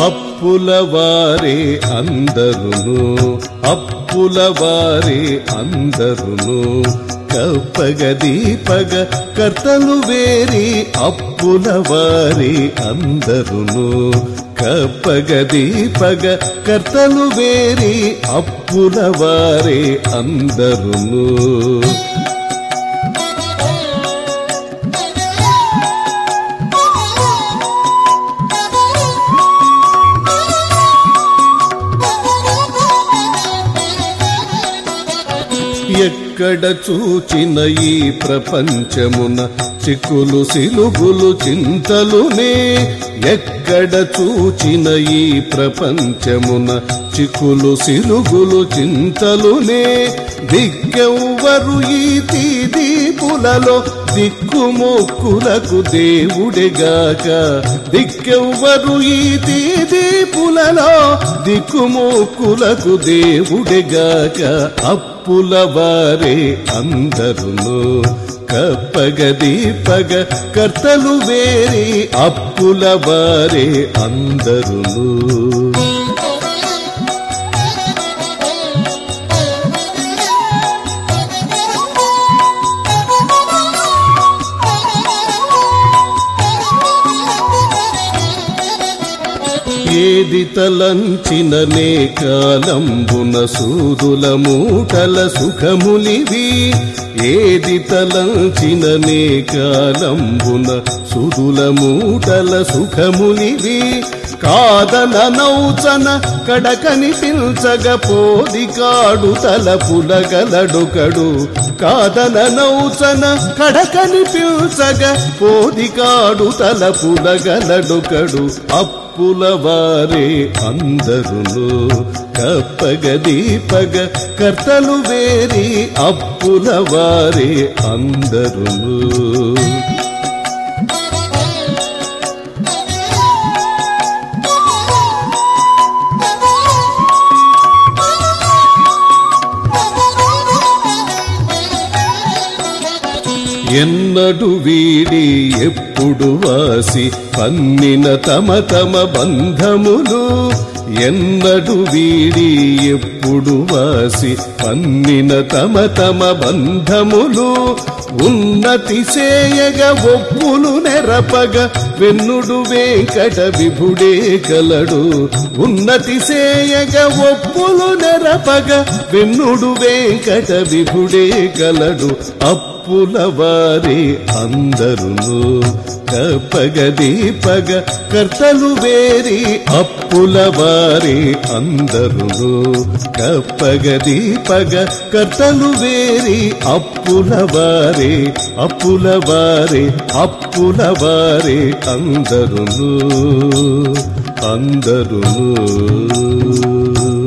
అప్పుల వారే అందరును అప్పుల వారే అందరును కప్పగ దీపగ కర్తలు వేరి అప్పుల వారే అందరును కప్పగ దీపగ కర్తలు వేరి అప్పుల వారే అందరును ఎక్కడ చూచిన ఈ ప్రపంచమున చిక్కులు సిలుగులు చింతలునే ఎక్కడ చూచిన ఈ ప్రపంచమున చిక్కులు సిలుగులు చింతలునే దిగ్గెవ్వరు ఈ తీదీపులలో దిక్కుమొక్కులకు దేవుడెగాక దిక్కెవ్వరు ఈ తీదీపులలో దిక్కుమొక్కులకు దేవుడెగాక అప్పుల వారే అందరును కప్పగ దీపగ కర్తలు వేరి అప్పుల వారే అందరును ఏది తలంచిననే కాలంబున సూదుల మూటల సుఖములివి ఏది తలంచిననే కాలంబున సుదుల మూటల సుఖములివి కాదన నౌచన కడకని పిల్చగ పోది కాడు తలపులగలడుకడు కాదన నౌచన కడకని పిల్చగ పోది కాడు తలపులగలడుకడు అప్పుల వారే అందరును కప్పగ దీపగ కర్తలు వేరి అప్పుల వారే అందరును ఎన్నడు వీడి ఎప్పుడు వాసి పన్నిన తమ తమ బంధములు ఎన్నడు వీడి ఎప్పుడు వాసి పన్నిన తమ తమ బంధములు ఉన్నతి చేయగ ఒప్పులు నెరపగ వెన్నుడు వెంకట విభుడే కలడు ఉన్నతి చేయగ ఒప్పులు నెరపగ వెన్నుడు వెంకట విభుడే కలడు అప్పుల వారే అందరును కప్పగ దీపగ కర్తలు వేరి అప్పుల వారే అందరును కప్పగ దీపగ కర్తలు వేరి అప్పుల వారే అప్పుల వారే అప్పుల వారే అందరును అందరును